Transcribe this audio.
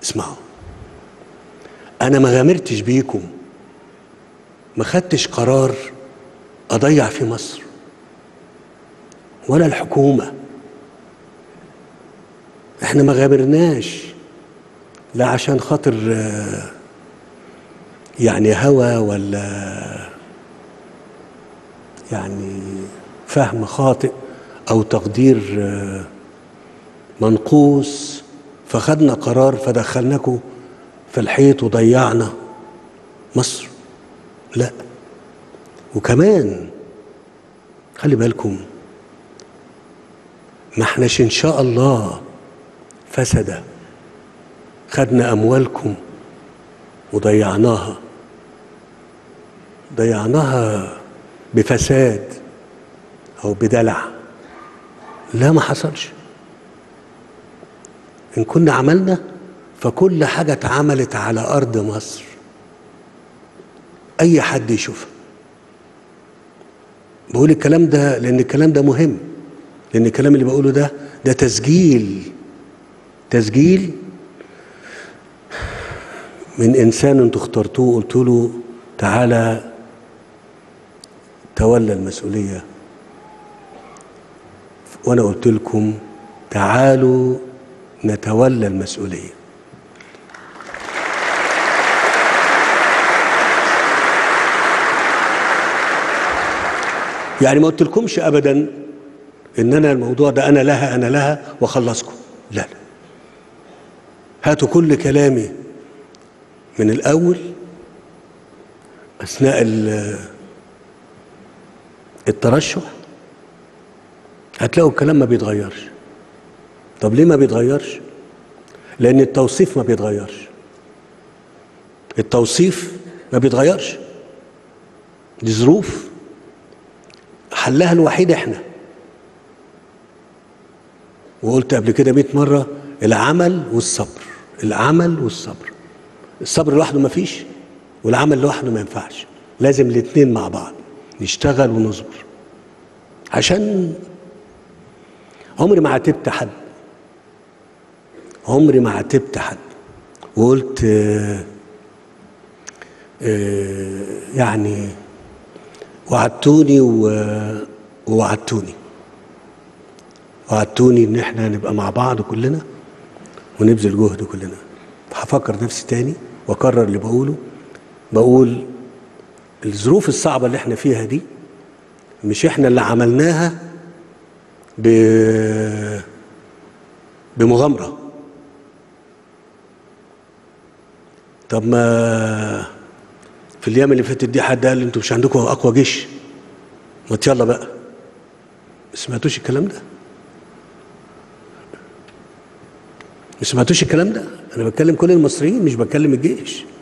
اسمعوا انا ما غامرتش بيكم ما خدتش قرار اضيع في مصر ولا الحكومه احنا ما غامرناش لا عشان خاطر آه، يعني هوى ولا يعني فهم خاطئ او تقدير آه، منقوص فخدنا قرار فدخلناكم في الحيط وضيعنا مصر لا وكمان خلي بالكم ما احناش ان شاء الله فسد خدنا اموالكم وضيعناها ضيعناها بفساد او بدلع لا ما حصلش ان كنا عملنا فكل حاجه اتعملت على ارض مصر اي حد يشوفها بقول الكلام ده لان الكلام ده مهم لان الكلام اللي بقوله ده ده تسجيل تسجيل من انسان انتوا اخترتوه قلت له تعالى تولى المسؤوليه وانا قلت لكم تعالوا نتولى المسؤوليه يعني ما قلتلكمش ابدا ان انا الموضوع ده انا لها انا لها واخلصكم لا لا هاتوا كل كلامي من الاول اثناء ال- الترشح هتلاقوا الكلام ما بيتغيرش طب ليه ما بيتغيرش لان التوصيف ما بيتغيرش التوصيف ما بيتغيرش دي ظروف حلها الوحيد احنا وقلت قبل كده 100 مره العمل والصبر العمل والصبر الصبر لوحده ما فيش والعمل لوحده ما ينفعش لازم الاثنين مع بعض نشتغل ونصبر عشان عمري ما عاتبت حد عمري ما عاتبت حد وقلت آه، آه، يعني وعدتوني و- ووعدتوني وعدتوني ان احنا نبقى مع بعض كلنا ونبذل جهد كلنا هفكر نفسي تاني واكرر اللي بقوله بقول الظروف الصعبه اللي احنا فيها دي مش احنا اللي عملناها ب بمغامره طب ما في الايام اللي فاتت دي حد قال انتوا مش عندكم اقوى جيش ما يلا بقى ما سمعتوش الكلام ده ما سمعتوش الكلام ده انا بتكلم كل المصريين مش بتكلم الجيش